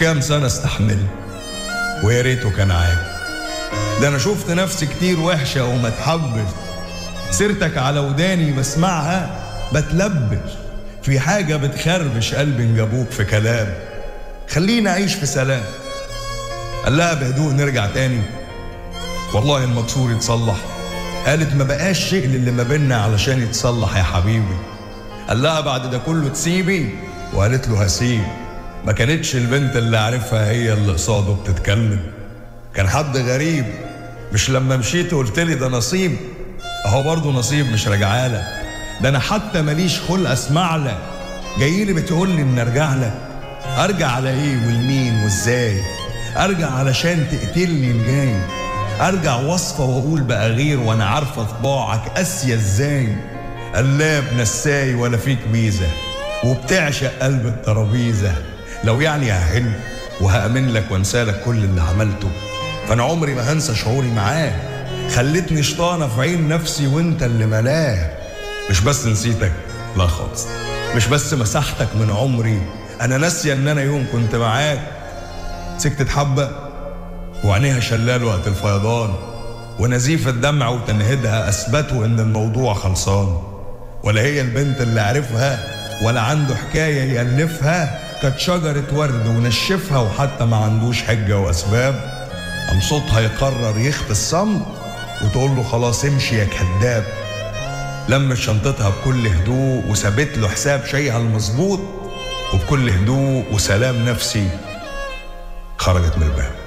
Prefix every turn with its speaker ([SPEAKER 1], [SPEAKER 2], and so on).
[SPEAKER 1] وكام سنة استحمل ويا ريته كان عاجب ده أنا شفت نفسي كتير وحشة وما اتحبش سيرتك على وداني بسمعها بتلبش في حاجة بتخربش قلبي جابوك في كلام خلينا أعيش في سلام قال لها بهدوء نرجع تاني والله المكسور يتصلح قالت ما بقاش شيء اللي ما بينا علشان يتصلح يا حبيبي قال لها بعد ده كله تسيبي وقالت له هسيب ما كانتش البنت اللي عارفها هي اللي قصاده بتتكلم كان حد غريب مش لما مشيت وقلت لي ده نصيب اهو برضه نصيب مش راجعالك ده انا حتى ماليش خلق اسمع لك جاي لي بتقول لي ان ارجع لك ارجع على ايه والمين وازاي ارجع علشان تقتلني الجاي ارجع وصفه واقول بقى غير وانا عارفه طباعك قاسيه ازاي قلاب نساي ولا فيك ميزه وبتعشق قلب الترابيزه لو يعني هحل وهامن لك وانسى لك كل اللي عملته فانا عمري ما هنسى شعوري معاه خلتني شطانه في عين نفسي وانت اللي ملاه مش بس نسيتك لا خالص مش بس مسحتك من عمري انا ناسيه ان انا يوم كنت معاك سكتت حبه وعينيها شلال وقت الفيضان ونزيف الدمع وتنهيدها اثبتوا ان الموضوع خلصان ولا هي البنت اللي عرفها ولا عنده حكايه يالفها كانت شجره ورد ونشفها وحتى ما عندوش حجه واسباب قام صوتها يقرر يخفي الصمت وتقول له خلاص امشي يا كذاب لمت شنطتها بكل هدوء وسابت له حساب شيها المظبوط وبكل هدوء وسلام نفسي خرجت من الباب